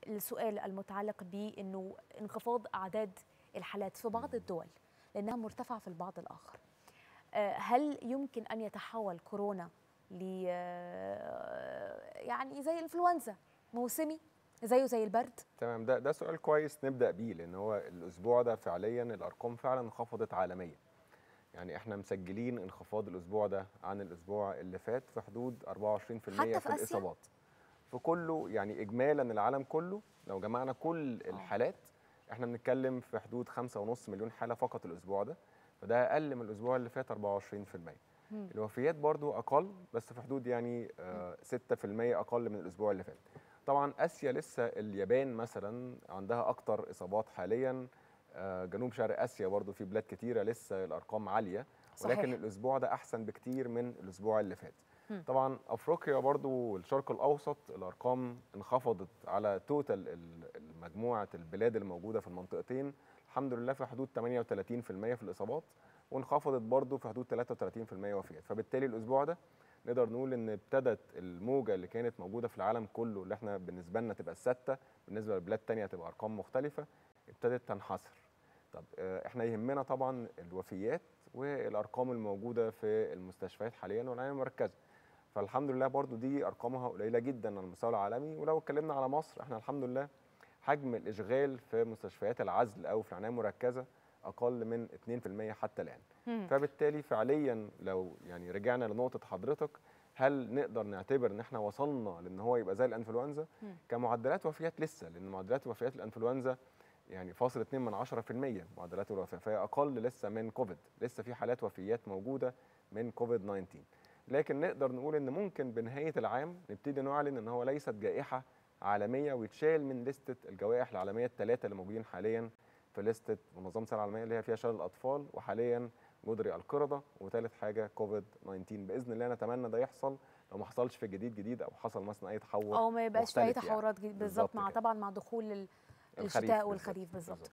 السؤال المتعلق بانه انخفاض اعداد الحالات في بعض الدول لانها مرتفعه في البعض الاخر آه، هل يمكن ان يتحول كورونا ل آه، يعني زي الانفلونزا موسمي زيه زي البرد تمام ده ده سؤال كويس نبدا بيه لان هو الاسبوع ده فعليا الارقام فعلا انخفضت عالميا يعني احنا مسجلين انخفاض الاسبوع ده عن الاسبوع اللي فات في حدود 24% حتى في في آسيا؟ الاصابات في كله يعني اجمالا العالم كله لو جمعنا كل الحالات احنا بنتكلم في حدود 5.5 مليون حاله فقط الاسبوع ده فده اقل من الاسبوع اللي فات 24% مم. الوفيات برضو اقل بس في حدود يعني آه، 6% اقل من الاسبوع اللي فات طبعا اسيا لسه اليابان مثلا عندها اكتر اصابات حاليا آه، جنوب شرق اسيا برضو في بلاد كتيره لسه الارقام عاليه صحيح. ولكن الاسبوع ده احسن بكتير من الاسبوع اللي فات مم. طبعا افريقيا برضو والشرق الاوسط الارقام انخفضت على توتال ال- مجموعه البلاد الموجوده في المنطقتين الحمد لله في حدود 38% في الاصابات وانخفضت برضو في حدود 33% وفيات فبالتالي الاسبوع ده نقدر نقول ان ابتدت الموجه اللي كانت موجوده في العالم كله اللي احنا بالنسبه لنا تبقى السادسه بالنسبه لبلاد تانية تبقى ارقام مختلفه ابتدت تنحسر طب آه، احنا يهمنا طبعا الوفيات والارقام الموجوده في المستشفيات حاليا والعنايه المركزه فالحمد لله برضو دي ارقامها قليله جدا على المستوى العالمي ولو اتكلمنا على مصر احنا الحمد لله حجم الاشغال في مستشفيات العزل او في العنايه المركزه اقل من 2% حتى الان مم. فبالتالي فعليا لو يعني رجعنا لنقطه حضرتك هل نقدر نعتبر ان احنا وصلنا لان هو يبقى زي الانفلونزا مم. كمعدلات وفيات لسه لان معدلات وفيات الانفلونزا يعني فاصل 2 من 10% معدلات الوفاه فهي اقل لسه من كوفيد لسه في حالات وفيات موجوده من كوفيد 19 لكن نقدر نقول ان ممكن بنهايه العام نبتدي نعلن ان هو ليست جائحه عالميه ويتشال من لسته الجوائح العالميه الثلاثه اللي موجودين حاليا في لسته منظمه الصحه العالميه اللي هي فيها شلل الاطفال وحاليا جدري القرده وثالث حاجه كوفيد 19 باذن الله نتمنى ده يحصل لو ما حصلش في جديد جديد او حصل مثلا اي تحور او ما يبقاش في اي مختلف يعني. تحورات جديد بالظبط بالظبط مع كده. طبعا مع دخول ال- الخريف الشتاء بالظبط، والخريف بالظبط بالظبط.